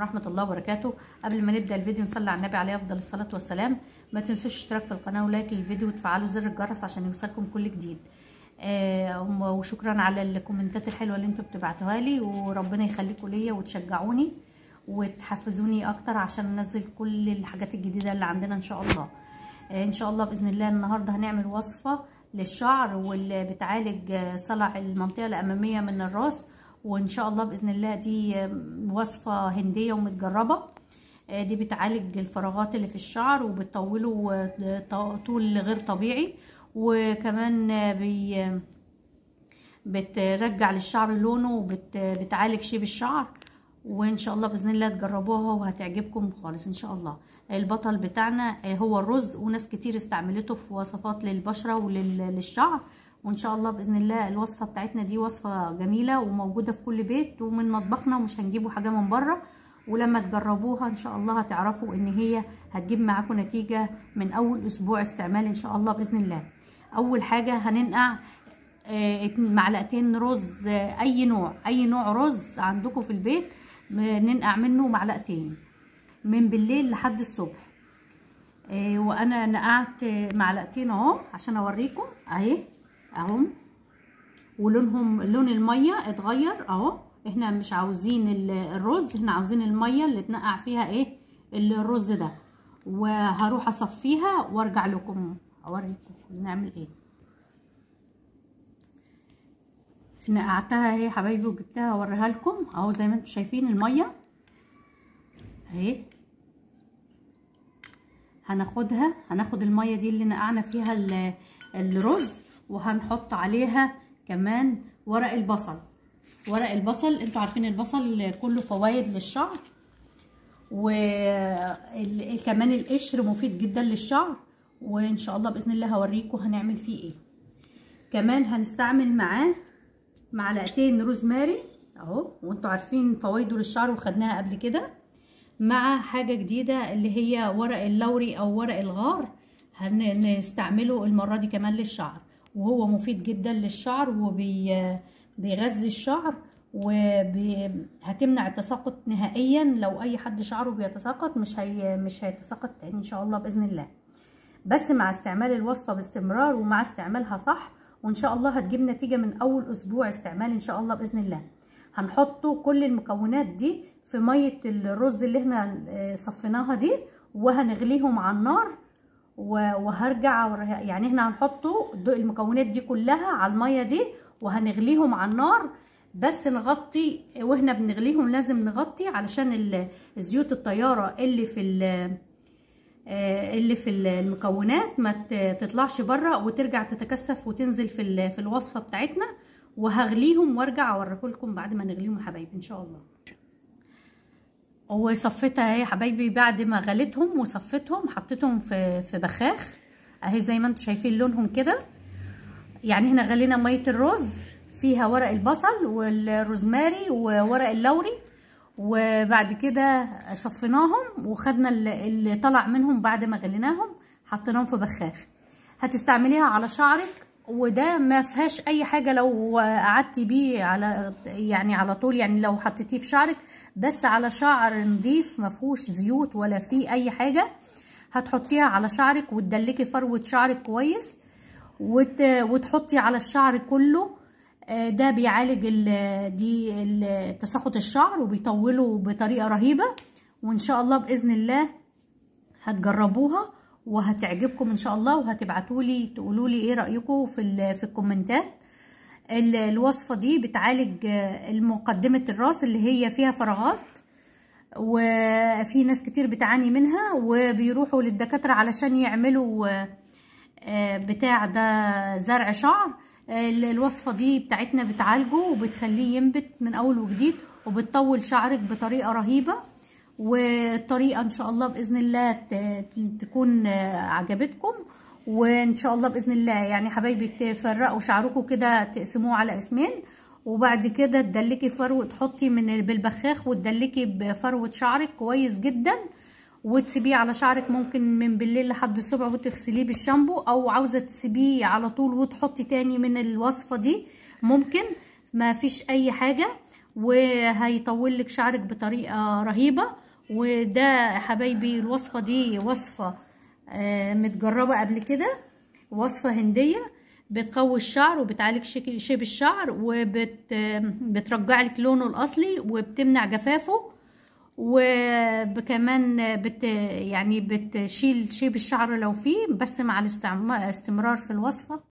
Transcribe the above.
ورحمة الله وبركاته قبل ما نبدأ الفيديو نصلي على النبي عليه أفضل الصلاة والسلام ما تنسوش اشتراك في القناة ولايك للفيديو وتفعلوا زر الجرس عشان يوصلكم كل جديد آه وشكرا على الكومنتات الحلوة اللي انتوا بتبعتوها لي وربنا يخليكم ليا وتشجعوني وتحفزوني اكتر عشان انزل كل الحاجات الجديدة اللي عندنا ان شاء الله آه ان شاء الله باذن الله النهارده هنعمل وصفة للشعر واللي بتعالج صلع المنطقة الامامية من الراس وان شاء الله باذن الله دي وصفه هنديه ومتجربه دي بتعالج الفراغات اللي في الشعر وبتطوله طول غير طبيعي وكمان بي بترجع للشعر لونه وبتعالج شيب الشعر وان شاء الله باذن الله تجربوها وهتعجبكم خالص ان شاء الله البطل بتاعنا هو الرز وناس كتير استعملته في وصفات للبشره وللشعر وان شاء الله باذن الله الوصفه بتاعتنا دي وصفه جميله وموجوده في كل بيت ومن مطبخنا ومش هنجيبوا حاجه من بره ولما تجربوها ان شاء الله هتعرفوا ان هي هتجيب معاكم نتيجه من اول اسبوع استعمال ان شاء الله باذن الله اول حاجه هننقع معلقتين رز اي نوع اي نوع رز عندكم في البيت ننقع منه معلقتين من بالليل لحد الصبح وانا نقعت معلقتين اهو عشان اوريكم اهي اهو ولونهم لون الميه اتغير اهو احنا مش عاوزين الرز احنا عاوزين الميه اللي اتنقع فيها ايه الرز ده وهروح اصفيها وارجع لكم اوريكم نعمل ايه نقعتها اهي يا حبايبي وجبتها اوريها لكم اهو زي ما انتم شايفين الميه اهي هناخدها هناخد الميه دي اللي نقعنا فيها الرز وهنحط عليها كمان ورق البصل ورق البصل انتوا عارفين البصل كله فوائد للشعر وكمان القشر مفيد جدا للشعر وان شاء الله باذن الله هوريكم هنعمل فيه ايه كمان هنستعمل معاه معلقتين روزماري اهو وانتوا عارفين فوائده للشعر وخدناها قبل كده مع حاجه جديده اللي هي ورق اللوري او ورق الغار هنستعمله المره دي كمان للشعر وهو مفيد جدا للشعر وبيغذي الشعر وهتمنع التساقط نهائيا لو اي حد شعره بيتساقط مش هي مش هيتساقط تاني ان شاء الله باذن الله بس مع استعمال الوصفه باستمرار ومع استعمالها صح وان شاء الله هتجيب نتيجه من اول اسبوع استعمال ان شاء الله باذن الله هنحطوا كل المكونات دي في ميه الرز اللي احنا صفيناها دي وهنغليهم على النار وهرجع يعني احنا هنحطوا المكونات دي كلها على الميه دي وهنغليهم على النار بس نغطي واحنا بنغليهم لازم نغطي علشان الزيوت الطياره اللي في اللي في المكونات ما تطلعش بره وترجع تتكثف وتنزل في في الوصفه بتاعتنا وهغليهم وارجع اوريكم لكم بعد ما نغليهم يا حبايبي ان شاء الله وصفيتها اهي يا حبايبي بعد ما غليتهم وصفيتهم حطيتهم في في بخاخ اهي زي ما انتم شايفين لونهم كده يعني هنا غلينا ميه الرز فيها ورق البصل والروزماري وورق اللوري وبعد كده صفيناهم وخدنا اللي طلع منهم بعد ما غليناهم حطيناهم في بخاخ هتستعمليها على شعرك وده ما فيهاش اي حاجه لو قعدتي بيه على يعني على طول يعني لو حطيتيه في شعرك بس على شعر نضيف ما فيهوش زيوت ولا فيه اي حاجه هتحطيها على شعرك وتدلكي فروه شعرك كويس وت... وتحطي على الشعر كله ده بيعالج ال... دي تساقط الشعر وبيطوله بطريقه رهيبه وان شاء الله باذن الله هتجربوها وهتعجبكم ان شاء الله وهتبعتوا لي تقولوا لي ايه رايكم في في الكومنتات الوصفه دي بتعالج مقدمه الراس اللي هي فيها فراغات وفي ناس كتير بتعاني منها وبيروحوا للدكاتره علشان يعملوا بتاع ده زرع شعر الوصفه دي بتاعتنا بتعالجه وبتخليه ينبت من اول وجديد وبتطول شعرك بطريقه رهيبه والطريقه ان شاء الله باذن الله تكون عجبتكم وان شاء الله باذن الله يعني حبايبي تفرقوا شعركم كده تقسموه على اسمين وبعد كده تدلكي فروه تحطي من بالبخاخ وتدلكي بفروه شعرك كويس جدا وتسيبيه على شعرك ممكن من بالليل لحد الصبح وتغسليه بالشامبو او عاوزه تسيبيه على طول وتحطي تاني من الوصفه دي ممكن ما فيش اي حاجه وهيطول لك شعرك بطريقه رهيبه وده يا حبايبي الوصفه دي وصفه آه، متجربه قبل كده وصفه هنديه بتقوي الشعر وبتعالج شك- شيب الشعر وبترجع لك لونه الاصلي وبتمنع جفافه وكمان بت يعني بتشيل شيب الشعر لو فيه بس مع الاستعم- الاستمرار في الوصفه